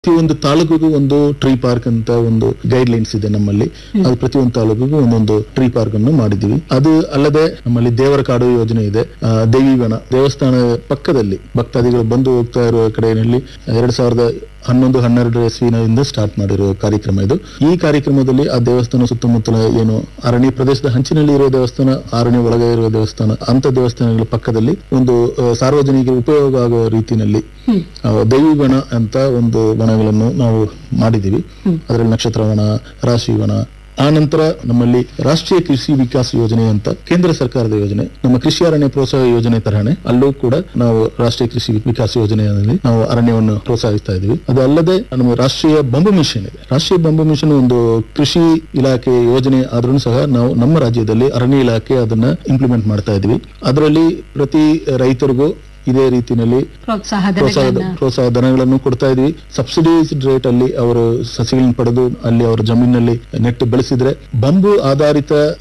ಪ್ರತಿಯೊಂದು ತಾಲೂಕಿಗೂ ಒಂದು tree park ಅಂತ ಒಂದು ಗೈಡ್ ಲೈನ್ಸ್ ಇದೆ ನಮ್ಮಲ್ಲಿ ಅದು ಪ್ರತಿಯೊಂದು ತಾಲೂಕಿಗೂ ಒಂದೊಂದು ಟ್ರೀ ಪಾರ್ಕ್ ಅನ್ನು ಮಾಡಿದೀವಿ ಅದು ಅಲ್ಲದೆ ನಮ್ಮಲ್ಲಿ ದೇವರ ಕಾಡು ಯೋಜನೆ ಇದೆ ಆ, ದೇವಿವನ ದೇವಸ್ಥಾನ ಪಕ್ಕದಲ್ಲಿ ಭಕ್ತಾದಿಗಳು ಬಂದು ಹೋಗ್ತಾ ಇರುವ ಕಡೆಯಲ್ಲಿ ಎರಡ್ ಸಾವಿರದ ಹನ್ನೊಂದು ಹನ್ನೆರಡರ ಇಸ್ವಿನಿಂದ ಸ್ಟಾರ್ಟ್ ಮಾಡಿರೋ ಕಾರ್ಯಕ್ರಮ ಇದು ಈ ಕಾರ್ಯಕ್ರಮದಲ್ಲಿ ಆ ದೇವಸ್ಥಾನ ಸುತ್ತಮುತ್ತಲ ಏನು ಅರಣ್ಯ ಪ್ರದೇಶದ ಹಂಚಿನಲ್ಲಿ ಇರುವ ದೇವಸ್ಥಾನ ಅರಣ್ಯ ಒಳಗೆ ಇರುವ ದೇವಸ್ಥಾನ ಅಂತ ದೇವಸ್ಥಾನಗಳ ಪಕ್ಕದಲ್ಲಿ ಒಂದು ಆ, ಸಾರ್ವಜನಿಕರಿಗೆ ಉಪಯೋಗ ಆಗುವ ರೀತಿಯಲ್ಲಿ ಆ, ದೈವವನ ಅಂತ ಒಂದು ವನಗಳನ್ನು ನಾವು ಮಾಡಿದೀವಿ ಅದರಲ್ಲಿ ನಕ್ಷತ್ರ ವನ ರಾಶಿ ವನ ಆ ನಂತರ ನಮ್ಮಲ್ಲಿ ರಾಷ್ಟ್ರೀಯ ಕೃಷಿ ವಿಕಾಸ್ ಯೋಜನೆ ಅಂತ ಕೇಂದ್ರ ಸರ್ಕಾರದ ಯೋಜನೆ ನಮ್ಮ ಕೃಷಿ ಅರಣ್ಯ ಪ್ರೋತ್ಸಾಹ ಯೋಜನೆ ತರಹನೆ ಅಲ್ಲೂ ಕೂಡ ನಾವು ರಾಷ್ಟ್ರೀಯ ಕೃಷಿ ವಿಕಾಸ್ ಯೋಜನೆಯಲ್ಲಿ ನಾವು ಅರಣ್ಯವನ್ನು ಪ್ರೋತ್ಸಾಹಿಸ್ತಾ ಇದ್ದೀವಿ ಅದು ಅಲ್ಲದೆ ನಮ್ಮ ರಾಷ್ಟ್ರೀಯ ಬಂಬು ಮಿಷನ್ ಇದೆ ರಾಷ್ಟ್ರೀಯ ಬಂಬು ಮಿಷನ್ ಒಂದು ಕೃಷಿ ಇಲಾಖೆ ಯೋಜನೆ ಆದ್ರೂ ಸಹ ನಾವು ನಮ್ಮ ರಾಜ್ಯದಲ್ಲಿ ಅರಣ್ಯ ಇಲಾಖೆ ಅದನ್ನ ಇಂಪ್ಲಿಮೆಂಟ್ ಮಾಡ್ತಾ ಇದ್ವಿ ಅದರಲ್ಲಿ ಪ್ರತಿ ರೈತರಿಗೂ ಇದೇ ರೀತಿಯಲ್ಲಿ ಪ್ರೋತ್ಸಾಹ ಪ್ರೋತ್ಸಾಹ ಧನಗಳನ್ನ ಪ್ರೋತ್ಸಾಹ ಧನಗಳನ್ನು ಕೊಡ್ತಾ ಇದ್ವಿ ಸಬ್ಸಿಡೈಸ್ಡ್ ರೇಟ್ ಅಲ್ಲಿ ಅವರು ಸಸಿಗಳನ್ನು ಪಡೆದು ಅಲ್ಲಿ ಅವರ ಜಮೀನಲ್ಲಿ ನೆಟ್ಟು ಬೆಳೆಸಿದ್ರೆ ಬಂಬು ಆಧಾರಿತ